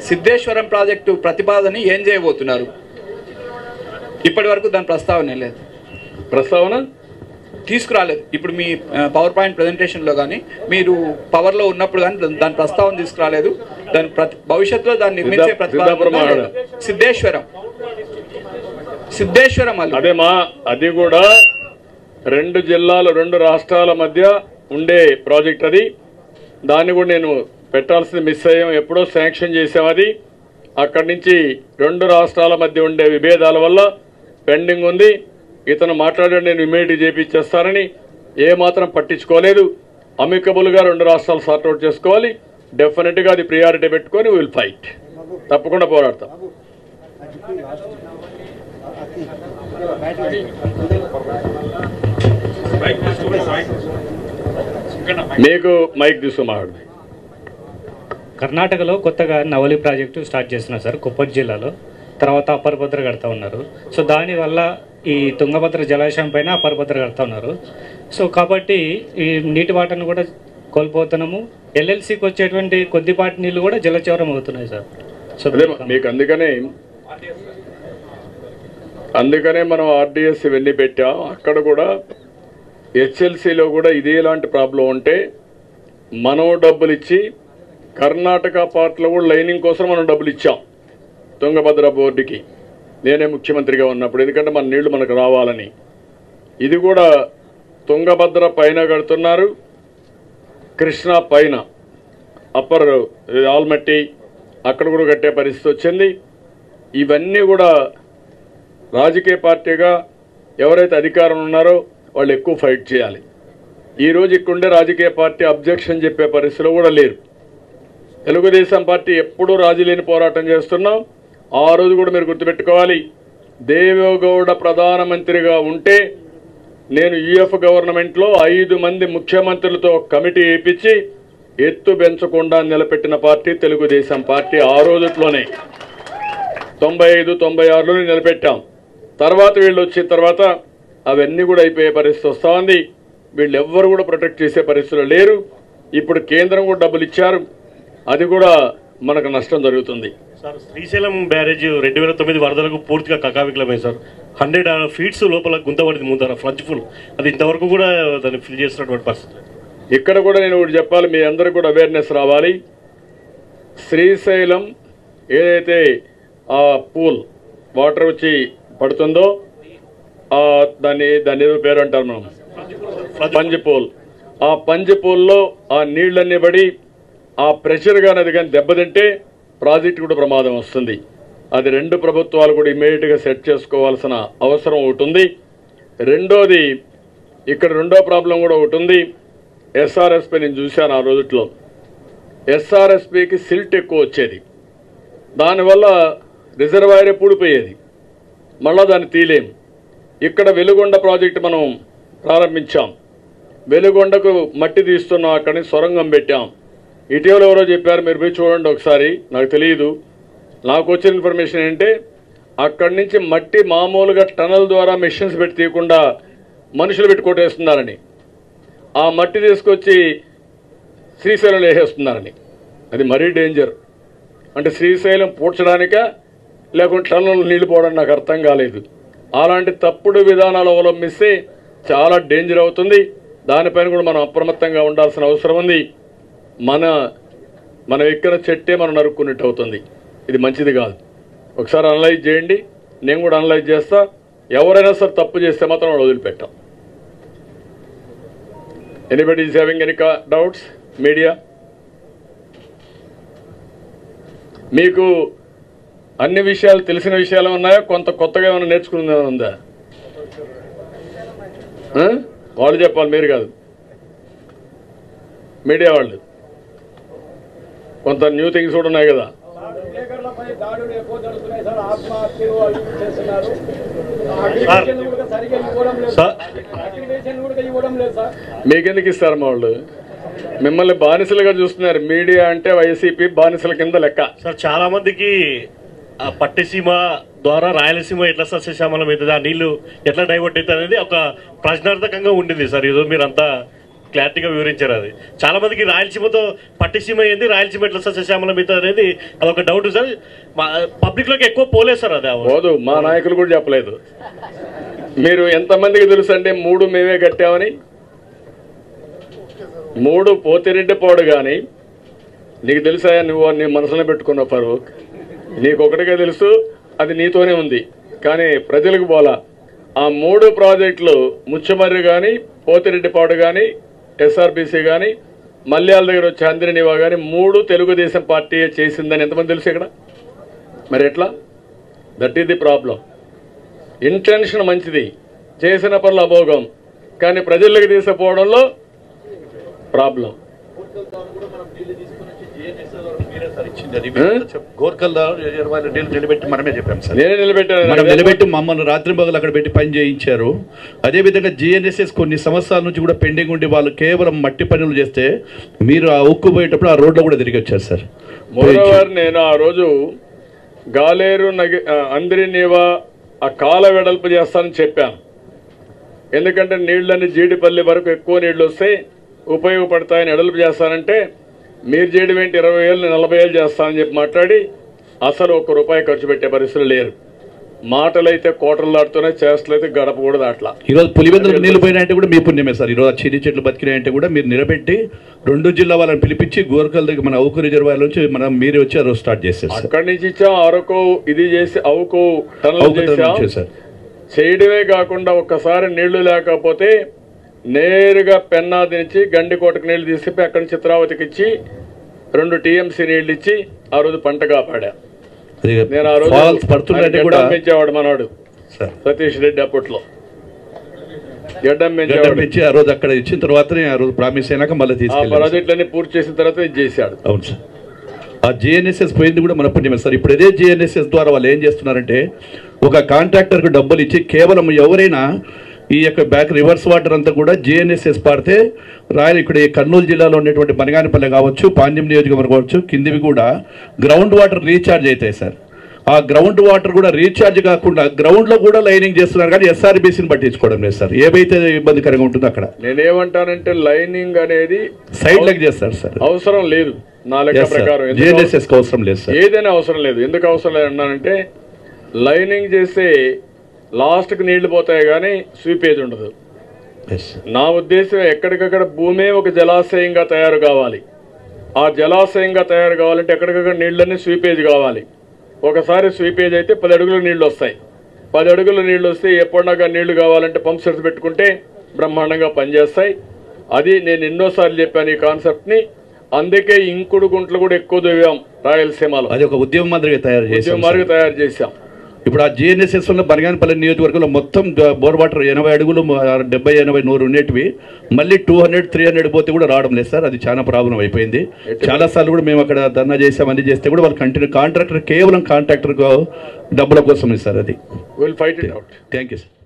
Siddheswaram project ప్రతిపాదన ఏం చేయబోతున్నారు ఇప్పటి వరకు దాని ప్రస్తావన లేదు ప్రస్తావన తీసుకురాలేదు ఇప్పుడు మీ పవర్ పాయింట్ ప్రజెంటేషన్లో కానీ మీరు పవర్లో ఉన్నప్పుడు కానీ దాని- దాని ప్రస్తావన తీసుకురాలేదు దాని ప్రతి భవిష్యత్తులో దాన్ని నిర్మించే సిద్ధా- ప్రతిపాదన సిద్ధాపురం ఉందా లేదా? సిద్ధేశ్వరం సిద్ధేశ్వరం అల్లు అదే మా అది కూడా రెండు జిల్లాలు రెండు రాష్ట్రాల మధ్య ఉండే ప్రాజెక్ట్ అది దాన్ని కూడా నేను పెట్టాల్సింది మిస్ అయ్యాం ఎప్పుడో శాంక్షన్ చేసాం అది అక్కడి నుంచి రెండు రాష్ట్రాల మధ్య ఉండే విభేదాల వల్ల పెండింగ్ ఉంది ఇతను మాట్లాడాడు నేను ఇమీడియట్ చేపించేస్తానని ఏ మాత్రం పట్టించుకోలేదు అమికబుల్గా రెండు రాష్ట్రాలు సార్ట్అవుట్ చేసుకోవాలి డెఫినెట్గా అది ప్రియారిటీ పెట్టుకొని విల్ ఫైట్ తప్పకుండా పోరాడతాం మీకు మైక్ తీసుకో మాట్లాడు కర్ణాటకలో కొత్తగా నవలి ప్రాజెక్టు స్టార్ట్ చేస్తున్నారు సార్ కుప్పం జిల్లాలో తర్వాత అప్పర్ భద్ర కడతా ఉన్నారు సో దానివల్ల ఈ తుంగభద్ర జలాశయం పైన అప్పర్ భద్ర కడతా ఉన్నారు సో కాబట్టి ఈ నీటి వాటను కూడా కోల్పోతున్నాము ఎల్ఎల్సికి వచ్చేటువంటి కొద్దిపాటి నీళ్లు కూడా జలచౌరం అవుతున్నాయి సార్ సో అదే మీకు అందుకనే అందుకనే మనం ఆర్డిఎస్ ఇవన్నీ పెట్టాం అక్కడ కూడా హెచ్ఎల్సిలో కూడా ఇదే లాంటి ప్రాబ్లం ఉంటే మనం డబ్బులు ఇచ్చి కర్ణాటక పార్ట్లో కూడా లైనింగ్ కోసం మనం డబ్బులు ఇచ్చాం తుంగభద్ర బోర్డుకి నేనే ముఖ్యమంత్రిగా ఉన్నప్పుడు ఎందుకంటే మన నీళ్లు మనకు రావాలని ఇది కూడా తుంగభద్ర పైన కడుతున్నారు కృష్ణా పైన అప్పర్ ఆల్మట్టి అక్కడ కూడా కట్టే పరిస్థితి వచ్చింది ఇవన్నీ కూడా రాజకీయ పార్టీగా ఎవరైతే అధికారం ఉన్నారో వాళ్ళు ఎక్కువ ఫైట్ చేయాలి ఈరోజు ఇక్కడుండే రాజకీయ పార్టీ అబ్జెక్షన్ చెప్పే పరిస్థితిలో కూడా లేరు తెలుగుదేశం పార్టీ ఎప్పుడూ రాజీ లేని పోరాటం చేస్తున్నాం ఆ రోజు కూడా మీరు గుర్తుపెట్టుకోవాలి దేవేగౌడ ప్రధానమంత్రిగా ఉంటే నేను యుఎఫ్ గవర్నమెంట్లో ఐదు మంది ముఖ్యమంత్రులతో ఒక కమిటీ వేయించి ఎత్తు పెంచకుండా నిలబెట్టిన పార్టీ తెలుగుదేశం పార్టీ ఆ రోజుట్లోనే తొంభై ఐదు తొంభై ఆరులోనే నిలబెట్టాం తర్వాత వీళ్ళు వచ్చిన తర్వాత అవన్నీ కూడా అయిపోయే పరిస్థితి వస్తూ ఉంది వీళ్ళు ఎవ్వరు కూడా ప్రొటెక్ట్ చేసే పరిస్థితులు లేరు ఇప్పుడు కేంద్రం కూడా డబ్బులు ఇచ్చారు అది కూడా మనకు నష్టం జరుగుతుంది సార్ శ్రీశైలం బ్యారేజ్ రెండు వేల తొమ్మిది వరదలకు పూర్తిగా కకావికలమైంది సార్ హండ్రెడ్ ఫీట్స్ లోపల గుంత పడింది ముందర ఫ్లడ్ ఫుల్ అది ఇంతవరకు కూడా దాన్ని ఫిల్ చేస్తున్నటువంటి పరిస్థితి ఇక్కడ కూడా నేను ఒకటి చెప్పాలి మీ అందరికి కూడా అవేర్నెస్ రావాలి శ్రీశైలం ఏదైతే ఆ పూల్ వాటర్ వచ్చి పడుతుందో ఆ దాన్ని దాన్ని ఏదో పేరు అంటారు మనం పంజి పూల్ ఆ పంజి పూల్లో ఆ నీళ్ళన్నీ పడి ఆ ప్రెషర్ కానీ అది కానీ దెబ్బతింటే ప్రాజెక్ట్ కూడా ప్రమాదం వస్తుంది అది రెండు ప్రభుత్వాలు కూడా ఇమీడియట్గా సెట్ చేసుకోవాల్సిన అవసరం ఒకటి ఉంది రెండోది ఇక్కడ రెండో ప్రాబ్లం కూడా ఒకటి ఉంది ఎస్ఆర్ఎస్పి నేను చూశాను ఆ రోజుట్లో ఎస్ఆర్ఎస్పికి సిల్ట్ ఎక్కువ వచ్చేది దానివల్ల రిజర్వాయర్ పూడిపోయేది మళ్ళా దాన్ని తీలేం ఇక్కడ వెలుగొండ ప్రాజెక్టు మనం ప్రారంభించాం వెలుగొండకు మట్టి తీస్తున్నాం అక్కడి సొరంగం పెట్టాం ఇటీవల ఎవరో చెప్పారు మీరు పోయి చూడండి ఒకసారి నాకు తెలియదు నాకు వచ్చిన ఇన్ఫర్మేషన్ ఏంటంటే అక్కడి నుంచి మట్టి మామూలుగా టనల్ ద్వారా మెషిన్స్ పెట్టి తీయకుండా మనుషులు పెట్టి కొట్టేస్తున్నారని ఆ మట్టి తీసుకొచ్చి శ్రీశైలం వేసేస్తున్నారని అది మరీ డేంజర్ అంటే శ్రీశైలం పూడ్చడానికా లేకుంటే టన్నులు నీళ్లు పోవడం నాకు అర్థం కాలేదు అలాంటి తప్పుడు విధానాలు అవలంబిస్తే చాలా డేంజర్ అవుతుంది దానిపైన కూడా మనం అప్రమత్తంగా ఉండాల్సిన అవసరం ఉంది మన మనం ఎక్కిన చెట్టే మనం నరుక్కున్నట్టు అవుతుంది ఇది మంచిది కాదు ఒకసారి అనలైజ్ చేయండి నేను కూడా అనలైజ్ చేస్తా ఎవరైనా సరే తప్పు చేస్తే మాత్రం వాళ్ళు వదిలిపెట్టాం anybody is having any doubts media మీకు అన్ని విషయాలు తెలిసిన విషయాలు ఉన్నాయా కొంత కొత్తగా ఏమైనా నేర్చుకున్నది ఏమైనా ఉందా ఆ? వాళ్ళు చెప్పాలి మీరు కాదు మీడియా వాళ్ళు కొంత న్యూ థింగ్స్ కూడా ఉన్నాయి కదా విలేకరులపై దాడులు ఎక్కువ జరుగుతున్నాయి సార్ ఆత్మహత్యలు అవి చేస్తున్నారు సార్. అక్రిడిటేషన్ కూడా సరిగ్గా ఇవ్వడం లేదు సార్. అక్రిడిటేషన్ కూడా ఇవ్వడం లేదు సార్ మీకెందుకు ఇస్తారు మా వాళ్ళు మిమ్మల్ని బానిసలుగా చూస్తున్నారు మీడియా అంటే వైసీపీ బానిసల కింద లెక్క సార్ చాలా మందికి ఆ పట్టిసీమ ద్వారా రాయలసీమ ఎట్లా సస్యశ్యామలం అవుతుంది ఆ నీళ్లు ఎట్లా డైవర్ట్ అవుతుంది అనేది ఒక ప్రశ్నార్థకంగా ఉండింది సార్ ఈరోజు మీరు అంతా క్లారిటీగా వివరించారు అది చాలా మందికి రాయలసీమతో పట్టిసీమ ఏంది రాయలసీమ ఎట్లా సస్యశ్యామల మిగతా అనేది అదొక డౌట్ సార్ పబ్లిక్ లోకి ఎక్కువ పోలేదు సార్ అది ఆ ఊరు. పోదు మా నాయకులు కూడా చెప్పలేదు మీరు ఎంతమందికి తెలుసు అంటే మూడు మేమే కట్టామని మూడు పోతిరెడ్డి పోడు కానీ నీకు తెలుసా నువ్వు నీ మనసులో పెట్టుకున్నావు ఫరూక్ నీకు ఒకటిగా తెలుసు అది నీతోనే ఉంది కానీ ప్రజలకు పోలా ఆ మూడు ప్రాజెక్టులు ముచ్చమర్రి కానీ పోతిరెడ్డిపాడు కానీ ఎస్ఆర్బీసీ కానీ మల్యాల దగ్గర వచ్చే అందినివా కానీ మూడు తెలుగుదేశం పార్టీ చేసిందని ఎంతమంది తెలుసు ఇక్కడ మరి ఎట్లా that is the problem intention మంచిది చేసిన పనులు అభోగం కానీ ప్రజల్లోకి తీసుకుపోవడంలో ప్రాబ్లం గోర్కల్ నీళ్ళు నిలబెట్టి మనమే చెప్పాం సార్ నేనే నిలబెట్టాను మనం నిలబెట్టి మమ్మల్ని రాత్రి పగలు అక్కడ పెట్టి పని చేయించారు అదేవిధంగా జిఎన్ఎస్ఎస్ కొన్ని సంవత్సరాల నుంచి కూడా పెండింగ్ ఉండి వాళ్ళు కేవలం మట్టి పనులు చేస్తే మీరు ఆ ఉక్కు పోయేటప్పుడు ఆ రోడ్లో కూడా తిరిగి వచ్చారు సార్ మోరోవర్ నేను ఆ రోజు గాలేరు నగి ఆ, అందరి నీవా ఆ కాల వెడల్పు చేస్తానని చెప్పాను ఎందుకంటే నీళ్ళని జీడిపల్లి వరకు ఎక్కువ నీళ్లు వస్తే ఉపయోగపడతాయని వెడల్పు చేస్తానంటే మీరు చేయడం ఏంటి ఇరవై వేలు నేను నలభై వేలు చేస్తానని చెప్పి మాట్లాడి అసలు ఒక్క రూపాయి ఖర్చు పెట్టే పరిస్థితులు లేరు మాటలైతే కోటలు దాటుతున్నాయి చేష్టలు అయితే గడప కూడా దాట్లా ఈరోజు పులివెందులకు నీళ్లు పోయినాయంటే కూడా మీ పుణ్యమే సార్ ఈరోజు ఆ చిన్ని చెట్లు బతికినాయంటే కూడా మీరు నిలబెట్టి రెండు జిల్లా వాళ్ళని పిలిపించి గోరకల్ దగ్గర మన అవుకు రిజర్వాయర్ నుంచి మనం మీరే వచ్చి ఆ రోజు స్టార్ట్ చేశారు సార్ అక్కడి నుంచి ఇచ్చాం అరకు ఇది చేసి అవుకు టనల్ అవుకు టనల్ చేసాం చేశారు. చేయడమే కాకుండా ఒక్కసారి నీళ్లు లేకపోతే నేరుగా పెన్నాది నుంచి గండికోటకు నీళ్లు తీసుకుపోయి అక్కడి నుంచి చిత్రావతికి ఇచ్చి రెండు టీఎంసీ నీళ్లు ఇచ్చి ఆ రోజు పంట కాపాడా అది నేను ఆ రోజు ఫాల్స్ పడుతున్నట్టే ఆయన కూడా గడ్డం పెంచేవాడు మనవాడు సార్ సతీష్ రెడ్డి అప్పట్లో గడ్డం గడ్డం పెంచేవాడు పెంచి ఆ రోజు అక్కడ ఇచ్చిన తర్వాతనే ఆ రోజు ప్రామిస్ అయినాక మళ్ళీ ఆ తీసుకెళ్ళారు సార్. ప్రాజెక్టులన్నీ పూర్తి చేసిన తర్వాత ఇది చేశాడు అవును సార్ ఆ జేఎన్ఎస్ఎస్ పోయింది కూడా మన పుణ్యమే సార్ ఇప్పుడు ఇదే జేఎన్ఎస్ఎస్ ద్వారా వాళ్ళు ఏం చేస్తున్నారంటే ఒక కాంట్రాక్టర్కు డబ్బులు ఇచ్చి కేవలం ఎవరైనా ఈ యొక్క బ్యాక్ రివర్స్ వాటర్ అంతా కూడా జేఎన్ఎస్ఎస్ పాడితే రాయల్ ఇక్కడ ఈ కర్నూలు జిల్లాలో ఉండేటువంటి మనగానిపల్లె కావచ్చు పాండ్యం నియోజకవర్గం కావచ్చు కిందివి కూడా గ్రౌండ్ వాటర్ రీఛార్జ్ అవుతాయి సార్ ఆ గ్రౌండ్ వాటర్ కూడా రీఛార్జ్ కాకుండా గ్రౌండ్ లో కూడా లైనింగ్ చేస్తున్నారు కానీ ఎస్ఆర్బీసీని పట్టించుకోవడం లేదు సార్ ఏవైతే ఇబ్బందికరంగా ఉంటుందో అక్కడ నేనేమంటానంటే లైనింగ్ అనేది సైడ్ లెగ్ చేస్తారు సార్ అవసరం లేదు నా లెక్క ప్రకారం ఎందుకు అవసరం- జేఎన్ఎస్ఎస్ అవసరం లేదు సార్ ఏదైనా అవసరం లేదు ఎందుకు అవసరం లేదు అన్నానంటే లైనింగ్ చేస్తే లాస్ట్కి నీళ్లు పోతాయి కానీ స్వీపేజ్ ఉండదు Yes. నా ఉద్దేశం ఎక్కడికక్కడ భూమే ఒక జలాశయంగా తయారు కావాలి ఆ జలాశయంగా తయారు కావాలంటే ఎక్కడికక్కడ నీళ్ళన్నీ స్వీపేజ్ కావాలి ఒకసారి స్వీపేజ్ అయితే పది అడుగుల నీళ్లు వస్తాయి పది అడుగుల నీళ్లు వస్తే ఎప్పుడన్నా నీళ్లు కావాలంటే పంప్ సెట్స్ పెట్టుకుంటే బ్రహ్మాండంగా పనిచేస్తాయి అది నేను ఎన్నోసార్లు చెప్పాను ఈ కాన్సెప్ట్ని అందుకే ఇంకుడు గుంటలు కూడా ఎక్కువ దివ్యాం రాయలసీమలో అది ఒక ఉద్యమ మాదిరిగా తయారు చేశాం ఉద్యమ మార్గం తయారు చేశాం ఇప్పుడు ఆ జిఎన్ఎస్ఎస్ వల్ల బనగానపల్లి నియోజకవర్గంలో మొత్తం గ- బోర్ వాటర్ ఎనభై అడుగులు మ- డెబ్బై ఎనభై నూరు ఉండేటివి మళ్ళీ టూ హండ్రెడ్ త్రీ హండ్రెడ్ పోతే కూడా రావడం లేదు సార్ అది చాలా ప్రాబ్లం అయిపోయింది చాలా సార్లు కూడా మేము అక్కడ ధర్నా చేసాం అన్ని చేస్తే కూడా వాళ్ళు కంటిన్యూ కాంట్రాక్టర్ కేవలం కాంట్రాక్టర్ డబ్బుల కోసం ఇస్తారు అది will fight it out thank you sir